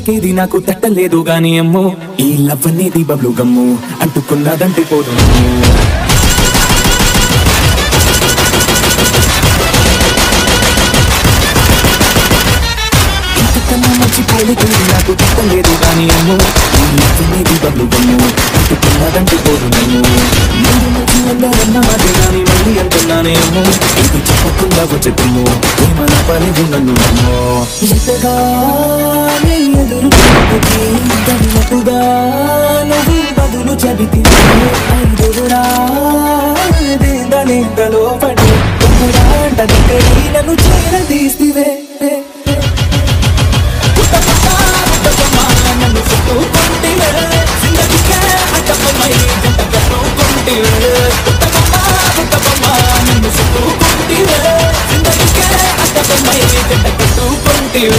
చిలికేది నాకు తట్టలేదు గాని అమ్మో ఈ లవ్ అనేది బబ్లు గమ్ము అంటుకున్నదంటే పోదు ఇంతకన్నా మంచి పోలికేది నాకు తట్టలేదు గాని అమ్మో ఈ లవ్ అనేది బబ్లు గమ్ము అంటుకున్నదంటే పోదు నమ్ము ముందు నుంచి అందరన్న మాటే గాని మళ్ళీ అంటున్నానే అమ్మో ఇది చెప్పకుండా వచ్చే తుమ్ము ఏమన పని నన్ను నమ్మో ఎంతగానే ఎదురు చూపుకి తగినట్టుగా నువ్వు బదులు చెబితే ఐదుగురా దేందలేందలో పడి ఒకడాంట దగ్గరి నన్ను చేరదీస్తివే నన్ను చుట్టుకుంటివే జిందగీకే అడ్డపమై జంట కట్టుకుంటివే ఉత్తమమ్మా ఉత్తమమ్మా నన్ను చుట్టుకుంటివే జిందగీకే అడ్డపమై జంట కట్టుకుంటివే